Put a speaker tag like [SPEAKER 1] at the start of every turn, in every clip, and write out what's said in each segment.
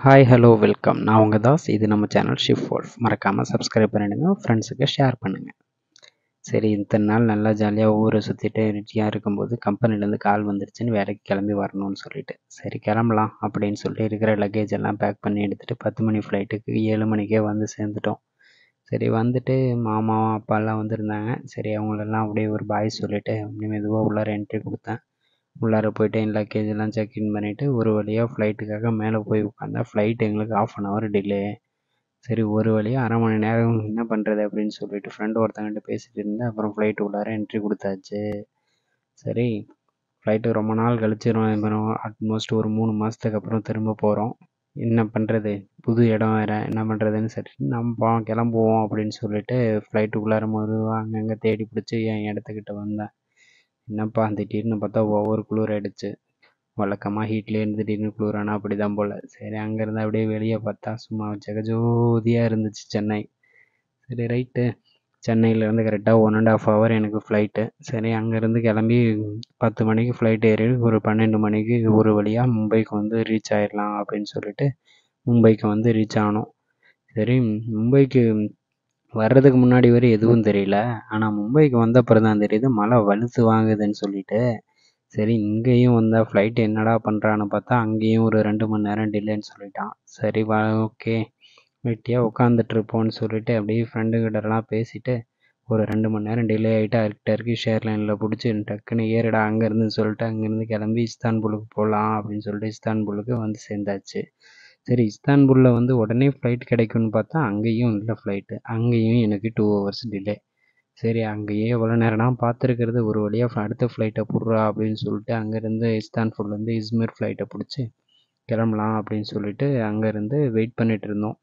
[SPEAKER 1] hi hello welcome நான் உங்கள் தாஸ் இது நம்ம சேனல் ஷிஃப்ட் wolf மறக்காமல் சப்ஸ்கிரைப் பண்ணிடுங்க ஃப்ரெண்ட்ஸுக்கு ஷேர் பண்ணுங்கள் சரி இத்தனை நாள் நல்லா ஜாலியாக ஊரை சுற்றிட்டு ரெடியாக இருக்கும்போது கம்பெனிலேருந்து கால் வந்துருச்சுன்னு வேலைக்கு கிளம்பி வரணும்னு சொல்லிட்டு சரி கிளம்பலாம் அப்படின்னு சொல்லிட்டு இருக்கிற லக்கேஜ் எல்லாம் பேக் பண்ணி எடுத்துகிட்டு பத்து மணி ஃப்ளைட்டுக்கு ஏழு மணிக்கே வந்து சேர்ந்துட்டோம் சரி வந்துட்டு மாமா அப்பாலாம் வந்திருந்தாங்க சரி அவங்களெல்லாம் அப்படியே ஒரு பாய் சொல்லிவிட்டு அப்படியே மெதுவாக உள்ளார என்ட்ரி கொடுத்தேன் உள்ளார போயிட்டு என் லக்கேஜ் எல்லாம் செக்இன் பண்ணிவிட்டு ஒரு வழியாக ஃப்ளைட்டுக்காக மேலே போய் உட்காந்தா ஃப்ளைட் எங்களுக்கு ஆஃப் அன் ஹவர் டிலே சரி ஒரு வழியாக அரை மணி நேரம் என்ன பண்ணுறது அப்படின்னு சொல்லிட்டு ஃப்ரெண்டு ஒருத்தங்கிட்ட பேசிகிட்டு இருந்தேன் அப்புறம் ஃப்ளைட் உள்ளார என்ட்ரி கொடுத்தாச்சு சரி ஃப்ளைட்டு ரொம்ப நாள் கழிச்சு ஆல்மோஸ்ட் ஒரு மூணு மாதத்துக்கு அப்புறம் திரும்ப போகிறோம் என்ன பண்ணுறது புது இடம் வேறு என்ன பண்ணுறதுன்னு சரி நம்ம போ கிளம்புவோம் அப்படின்னு சொல்லிட்டு ஃப்ளைட்டுக்குள்ளார மெதுவாக அங்கங்கே தேடி பிடிச்சி என் இடத்துக்கிட்ட வந்தேன் என்னப்பா திடீர்னு பார்த்தா ஒவ்வொரு குளிர் ஆயிடுச்சு வழக்கமாக ஹீட்லேயே இருந்து திடீர்னு குளிரானா அப்படி தான் போல் சரி அங்கேருந்து அப்படியே வெளியே பார்த்தா சும்மா ஜெகஜோதியாக இருந்துச்சு சென்னை சரி ரைட்டு சென்னையிலேருந்து கரெக்டாக ஒன் அண்ட் ஆஃப் ஹவர் எனக்கு ஃப்ளைட்டு சரி அங்கேருந்து கிளம்பி பத்து மணிக்கு ஃப்ளைட் ஏறி ஒரு பன்னெண்டு மணிக்கு ஒரு வழியாக மும்பைக்கு வந்து ரீச் ஆயிடலாம் அப்படின்னு சொல்லிட்டு மும்பைக்கு வந்து ரீச் ஆனோம் சரி மும்பைக்கு வர்றதுக்கு முன்னாடி வரை எதுவும் தெரியல ஆனால் மும்பைக்கு வந்த அப்புறம் தான் தெரியுது மழை வலுத்து வாங்குதுன்னு சொல்லிட்டு சரி இங்கேயும் வந்தால் ஃப்ளைட் என்னடா பண்ணுறான்னு பார்த்தா அங்கேயும் ஒரு ரெண்டு மணி நேரம் டிலேன்னு சொல்லிட்டான் சரி வா ஓகே வெட்டியாக உட்காந்துட்ருப்போன்னு சொல்லிட்டு அப்படியே ஃப்ரெண்டுக்கிட்டலாம் பேசிட்டு ஒரு ரெண்டு மணி நேரம் டிலே ஆகிட்டு டர்க்கி ஷேர்லைனில் பிடிச்சி டக்குன்னு ஏறுடா அங்கேருந்து சொல்லிட்டு அங்கேருந்து கிளம்பி இஸ்தான்புலுக்கு போகலாம் அப்படின்னு சொல்லிட்டு இஸ்தான்புலுக்கு வந்து சேர்ந்தாச்சு சரி இஸ்தான்புல்லில் வந்து உடனே ஃப்ளைட் கிடைக்கும்னு பார்த்தா அங்கேயும் இல்லை ஃப்ளைட்டு அங்கேயும் எனக்கு டூ ஹவர்ஸ் டிலே சரி அங்கேயே எவ்வளோ நேரம்னா பார்த்துருக்கிறது ஒரு வழியாக அடுத்த ஃப்ளைட்டை புடுறா அப்படின்னு சொல்லிட்டு அங்கேருந்து இஸ்தான்புல்லேருந்து இஸ்மீர் ஃப்ளைட்டை பிடிச்சி கிளம்பலாம் அப்படின்னு சொல்லிட்டு அங்கேருந்து வெயிட் பண்ணிகிட்டு இருந்தோம்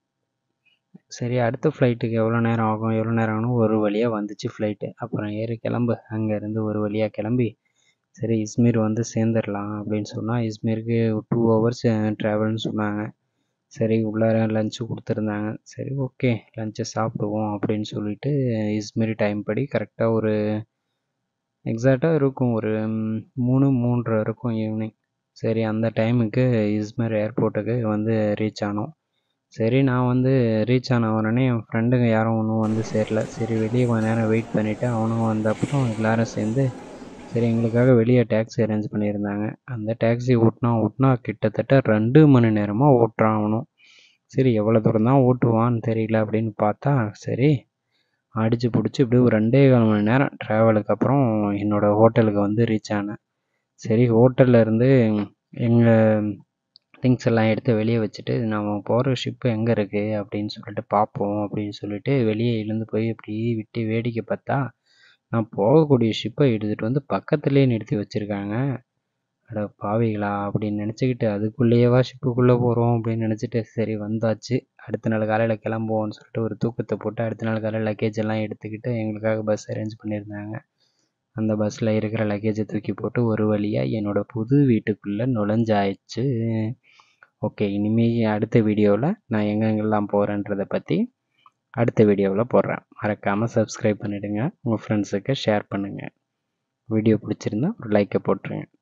[SPEAKER 1] சரி அடுத்த ஃப்ளைட்டுக்கு எவ்வளோ நேரம் ஆகும் எவ்வளோ நேரம் ஆகணும் ஒரு வழியாக வந்துச்சு ஃப்ளைட்டு அப்புறம் ஏறி கிளம்பு அங்கேருந்து ஒரு வழியாக கிளம்பி சரி இஸ்மீர் வந்து சேர்ந்துடலாம் அப்படின்னு சொன்னால் இஸ்மீருக்கு டூ ஹவர்ஸ் ட்ராவல்னு சொன்னாங்க சரி உள்ளார லஞ்சு கொடுத்துருந்தாங்க சரி ஓகே லஞ்சை சாப்பிடுவோம் அப்படின்னு சொல்லிட்டு இஸ்மீர் டைம் படி கரெக்டாக ஒரு எக்ஸாக்டாக இருக்கும் ஒரு மூணு மூன்றரை இருக்கும் ஈவினிங் சரி அந்த டைமுக்கு இஸ்மீர் ஏர்போர்ட்டுக்கு வந்து ரீச் ஆனோம் சரி நான் வந்து ரீச் ஆன உடனே என் ஃப்ரெண்டுங்க யாரும் ஒன்றும் வந்து சேரல சரி வெளியே கொஞ்ச நேரம் வெயிட் பண்ணிவிட்டு அவனும் வந்த அப்புறம் எல்லோரும் சேர்ந்து சரி எங்களுக்காக வெளியே டேக்ஸி அரேஞ்ச் பண்ணியிருந்தாங்க அந்த டேக்ஸி ஓட்டினா ஓட்டினா கிட்டத்தட்ட ரெண்டு மணி நேரமாக ஓட்டுறான் அவனும் சரி எவ்வளோ தூரம் தான் ஓட்டுவான்னு தெரியல அப்படின்னு பார்த்தா சரி அடித்து பிடிச்சி இப்படி ஒரு ரெண்டே கால் மணி நேரம் ட்ராவலுக்கு அப்புறம் என்னோடய ஹோட்டலுக்கு வந்து ரீச் ஆனேன் சரி ஹோட்டலில் இருந்து எங்கள் திங்ஸ் எல்லாம் எடுத்து வெளியே வச்சுட்டு நம்ம போகிற ஷிப்பு எங்கே இருக்குது அப்படின்னு சொல்லிட்டு பார்ப்போம் அப்படின்னு சொல்லிட்டு வெளியே எழுந்து போய் இப்படி விட்டு வேடிக்கை பார்த்தா நான் போகக்கூடிய ஷிப்பை எடுத்துகிட்டு வந்து பக்கத்துலேயே நிறுத்தி வச்சுருக்காங்க அட பாவிகளா அப்படின்னு நினச்சிக்கிட்டு அதுக்குள்ளேயேவா ஷிப்புக்குள்ளே போகிறோம் அப்படின்னு நினச்சிட்டு சரி வந்தாச்சு அடுத்த நாள் காலையில் கிளம்புவோம்னு சொல்லிட்டு ஒரு தூக்கத்தை போட்டு அடுத்த நாள் காலையில் லக்கேஜ் எல்லாம் எடுத்துக்கிட்டு எங்களுக்காக பஸ் அரேஞ்ச் பண்ணியிருந்தாங்க அந்த பஸ்ஸில் இருக்கிற லக்கேஜை தூக்கி போட்டு ஒரு வழியாக என்னோடய புது வீட்டுக்குள்ளே நுழைஞ்சாயிடுச்சு ஓகே இனிமேல் அடுத்த வீடியோவில் நான் எங்கெங்கெல்லாம் போகிறேன்றதை பற்றி அடுத்த வீடியோவில் போடுறேன் மறக்காமல் சப்ஸ்கிரைப் பண்ணிவிடுங்க உங்கள் ஃப்ரெண்ட்ஸுக்கு ஷேர் பண்ணுங்கள் வீடியோ பிடிச்சிருந்தா ஒரு லைக்கை போட்டுருங்க